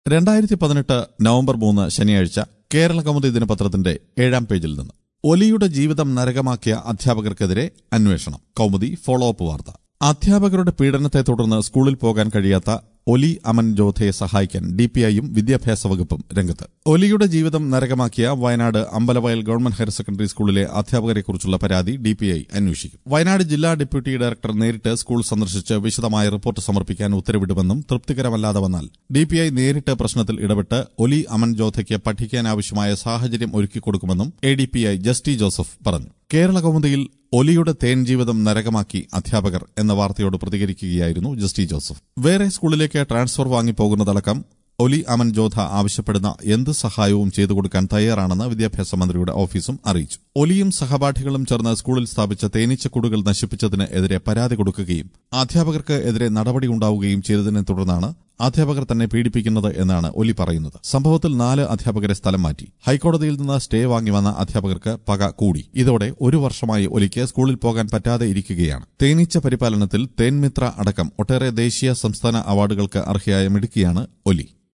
രണ്ടായിരത്തി പതിനെട്ട് നവംബർ മൂന്ന് ശനിയാഴ്ച കേരള കൗമുദി ദിനപത്രത്തിന്റെ ഏഴാം പേജിൽ നിന്ന് ഒലിയുടെ ജീവിതം നരകമാക്കിയ അധ്യാപകർക്കെതിരെ അന്വേഷണം കൗമുദി ഫോളോ അപ്പ് വാർത്ത അധ്യാപകരുടെ പീഡനത്തെ തുടർന്ന് സ്കൂളിൽ പോകാൻ കഴിയാത്ത ഒലി അമൻ ജോധയെ സഹായിക്കാൻ ഡിപിഐയും വിദ്യാഭ്യാസ വകുപ്പും രംഗത്ത് ഒലിയുടെ ജീവിതം നരകമാക്കിയ Wayanad Ambalavayal government higher secondary സ്കൂളിലെ അധ്യാപകരെക്കുറിച്ചുള്ള പരാതി ഡിപിഐ അന്വേഷിക്കും വയനാട് ജില്ലാ ഡെപ്യൂട്ടി ഡയറക്ടർ നേരിട്ട് സ്കൂൾ സന്ദർശിച്ച് വിശദമായ റിപ്പോർട്ട് സമർപ്പിക്കാൻ ഉത്തരവിടുമെന്നും തൃപ്തികരമല്ലാതെ വന്നാൽ ഡിപിഐ നേരിട്ട് പ്രശ്നത്തിൽ ഇടപെട്ട് ഒലി അമൻ ജോധയ്ക്ക് പഠിക്കാനാവശ്യമായ സാഹചര്യം ഒരുക്കിക്കൊടുക്കുമെന്നും A D P I Justy Joseph പറഞ്ഞു കേരള കൗമുദിയിൽ ഒലിയുടെ തേൻ ജീവിതം നരകമാക്കി അധ്യാപകർ എന്ന വാർത്തയോട് പ്രതികരിക്കുകയായിരുന്നു ജസ്റ്റി ജോസഫ് വേറെ സ്കൂളിലേക്ക് ട്രാൻസ്ഫർ വാങ്ങിപ്പോകുന്നതടക്കം ഒലി അമൻ ജോധ ആവശ്യപ്പെടുന്ന എന്ത് സഹായവും ചെയ്തു കൊടുക്കാൻ തയ്യാറാണെന്ന് വിദ്യാഭ്യാസ മന്ത്രിയുടെ ഓഫീസും അറിയിച്ചു ഒലിയും സഹപാഠികളും ചേർന്ന് സ്കൂളിൽ സ്ഥാപിച്ച തേനീച്ചക്കൂടുകൾ നശിപ്പിച്ചതിന് എതിരെ പരാതി കൊടുക്കുകയും അധ്യാപകർക്ക് എതിരെ നടപടി ഉണ്ടാവുകയും ചെയ്തതിനെ തുടർന്നാണ് അധ്യാപകർ തന്നെ പീഡിപ്പിക്കുന്നത് എന്നാണ് ഒലി പറയുന്നത് സംഭവത്തിൽ നാല് അധ്യാപകരെ സ്ഥലം മാറ്റി ഹൈക്കോടതിയിൽ നിന്ന് സ്റ്റേ വാങ്ങി വന്ന അധ്യാപകർക്ക് പക കൂടി ഇതോടെ ഒരു വർഷമായി ഒലിക്ക് സ്കൂളിൽ പോകാൻ പറ്റാതെ ഇരിക്കുകയാണ് തേനീച്ച പരിപാലനത്തിൽ തേൻമിത്ര അടക്കം ഒട്ടേറെ ദേശീയ സംസ്ഥാന അവാർഡുകൾക്ക് അർഹയായ മിടുക്കിയാണ് ഒലി